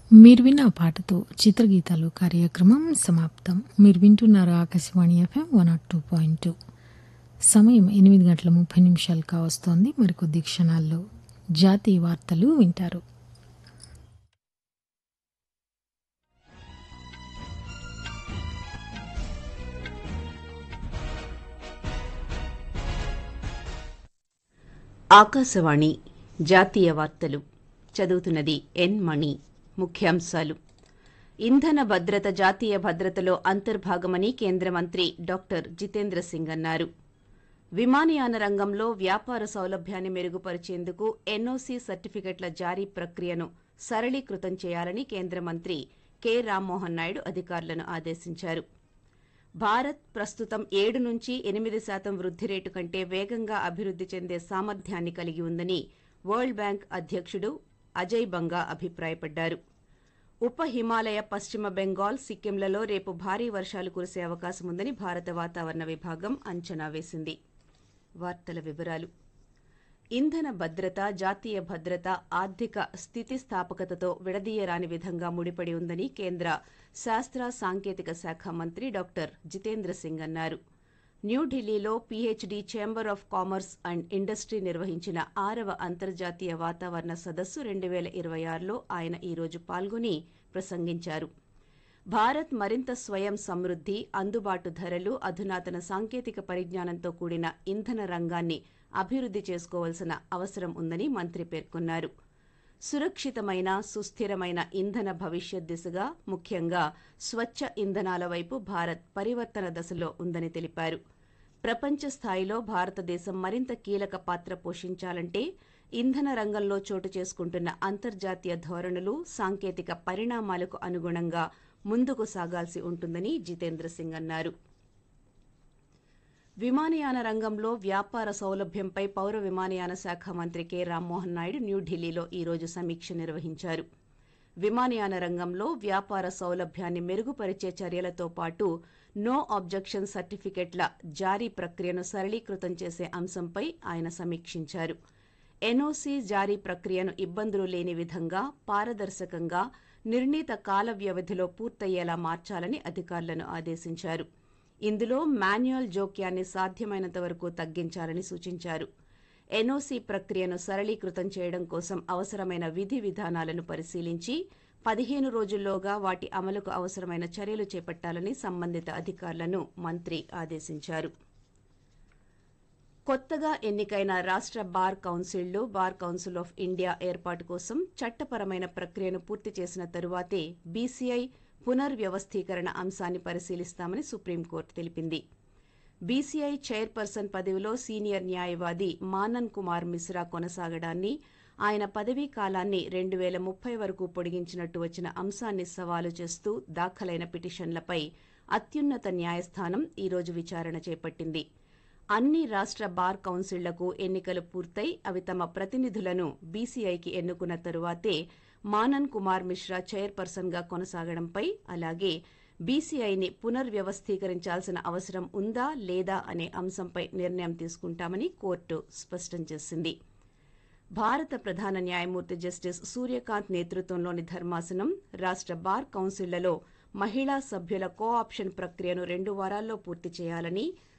మీరు విన్న ఆ పాటతో చిత్రగీతాలు కార్యక్రమం సమాప్తం మీరు వింటున్నారు Akashvani FM one nought two point two సమయం ఎనిమిది గంటల ముప్పై నిమిషాలు కావస్తోంది మరికొద్ది క్షణాల్లో జాతీయ వార్తలు వింటారు ఆకాశవాణి జాతీయ వార్తలు చదువుతున్నది ఎన్ మణి ముఖ్యాంశాలు ఇంధన భద్రత జాతీయ భద్రతలో అంతర్భాగమని కేంద్ర మంత్రి డాక్టర్ జితేంద్ర సింగ్ అన్నారు విమానయాన రంగంలో వ్యాపార సౌలభ్యాన్ని మెరుగుపరిచేందుకు ఎన్ఓసీ సర్టిఫికెట్ల జారీ ప్రక్రియను సరళీకృతం చేయాలని కేంద్ర మంత్రి కె రామ్మోహన్ నాయుడు అధికారులను ఆదేశించారు భారత్ ప్రస్తుతం ఏడు నుంచి ఎనిమిది శాతం వృద్ధి రేటు కంటే వేగంగా అభివృద్ధి చెందే సామర్థ్యాన్ని కలిగి ఉందని వరల్డ్ బ్యాంక్ అధ్యక్షుడు అజయ్ బంగా అభిప్రాయపడ్డారు ఉప హిమాలయ పశ్చిమ బెంగాల్ సిక్కింలలో రేపు భారీ వర్షాలు కురిసే అవకాశం ఉందని భారత వాతావరణ విభాగం అంచనా వేసింది వార్తల వివరాలు ఇంధన భద్రత జాతీయ భద్రత ఆర్థిక స్థితిస్థాపకతతో విడదీయరాని విధంగా ముడిపడి ఉందని కేంద్ర శాస్త్ర సాంకేతిక శాఖ మంత్రి డాక్టర్ జితేంద్ర సింగ్ అన్నారు న్యూఢిల్లీలో PHD chamber of commerce and industry నిర్వహించిన ఆరవ అంతర్జాతీయ వాతావరణ సదస్సు రెండు వేల ఇరవై ఆరులో ఆయన ఈరోజు పాల్గొని ప్రసంగించారు భారత్ మరింత స్వయం సమృద్ధి అందుబాటు ధరలు అధునాతన సాంకేతిక పరిజ్ఞానంతో కూడిన ఇంధన రంగాన్ని అభివృద్ధి చేసుకోవాల్సిన అవసరం ఉందని మంత్రి పేర్కొన్నారు సురక్షితమైన సుస్థిరమైన ఇంధన భవిష్యత్ దిశగా ముఖ్యంగా స్వచ్ఛ ఇంధనాల వైపు భారత్ పరివర్తన దశలో ఉందని తెలిపారు ప్రపంచ స్థాయిలో భారతదేశం మరింత కీలక పాత్ర పోషించాలంటే ఇంధన రంగంలో చోటు చేసుకుంటున్న అంతర్జాతీయ ధోరణులు సాంకేతిక పరిణామాలకు అనుగుణంగా ముందుకు సాగాల్సి ఉంటుందని జితేంద్ర సింగ్ అన్నారు విమానయాన రంగంలో వ్యాపార సౌలభ్యంపై పౌర విమానయాన శాఖ మంత్రి కె రామ్మోహన్ నాయుడు న్యూఢిల్లీలో ఈరోజు సమీక్ష నిర్వహించారు విమానయాన రంగంలో వ్యాపార సౌలభ్యాన్ని మెరుగుపరిచే చర్యలతో పాటు నో ఆబ్జెక్షన్ సర్టిఫికెట్ల జారీ ప్రక్రియను సరళీకృతం చేసే అంశంపై ఆయన సమీక్షించారు ఎన్ఓసీ జారీ ప్రక్రియను ఇబ్బందులు లేని విధంగా పారదర్శకంగా నిర్ణీత కాల వ్యవధిలో పూర్తయ్యేలా మార్చాలని అధికారులను ఆదేశించారు ఇందులో మాన్యువల్ జోక్యాన్ని సాధ్యమైనంత వరకు తగ్గించాలని సూచించారు ఎన్ఓసీ ప్రక్రియను సరళీకృతం చేయడం కోసం అవసరమైన విధి విధానాలను పరిశీలించి పదిహేను రోజుల్లోగా వాటి అమలుకు అవసరమైన చర్యలు చేపట్టాలని సంబంధిత అధికారులను మంత్రి ఆదేశించారు కొత్తగా ఎన్నికైన రాష్ట్ర బార్ కౌన్సిళ్లు బార్ కౌన్సిల్ ఆఫ్ ఇండియా ఏర్పాటు కోసం చట్టపరమైన ప్రక్రియను పూర్తి చేసిన తరువాతే బీసీఐ పునర్వ్యవస్థీకరణ అంశాన్ని పరిశీలిస్తామని సుప్రీంకోర్టు తెలిపింది బీసీఐ చైర్పర్సన్ పదవిలో సీనియర్ న్యాయవాది మానన్ కుమార్ మిశ్రా కొనసాగడాన్ని ఆయన పదవీ కాలాన్ని రెండు వేల ముప్పై వరకు పొడిగించినట్టు వచ్చిన అంశాన్ని సవాలు చేస్తూ దాఖలైన పిటిషన్లపై అత్యున్నత న్యాయస్థానం ఈరోజు విచారణ చేపట్టింది అన్ని రాష్ట్ర బార్ కౌన్సిళ్లకు ఎన్నికలు పూర్తయి అవి తమ ప్రతినిధులను బీసీఐకి ఎన్నుకున్న తరువాతే మానన్ కుమార్ మిశ్రా చైర్పర్సన్ గా కొనసాగడంపై అలాగే బీసీఐని పునర్వ్యవస్థీకరించాల్సిన అవసరం ఉందా లేదా అనే అంశంపై నిర్ణయం తీసుకుంటామని కోర్టు స్పష్టం చేసింది భారత ప్రధాన న్యాయమూర్తి జస్టిస్ సూర్యకాంత్ నేతృత్వంలోని ధర్మాసనం రాష్ట్ర బార్ కౌన్సిళ్లలో మహిళా సభ్యుల కో ఆప్షన్ ప్రక్రియను రెండు వారాల్లో పూర్తి చేయాలని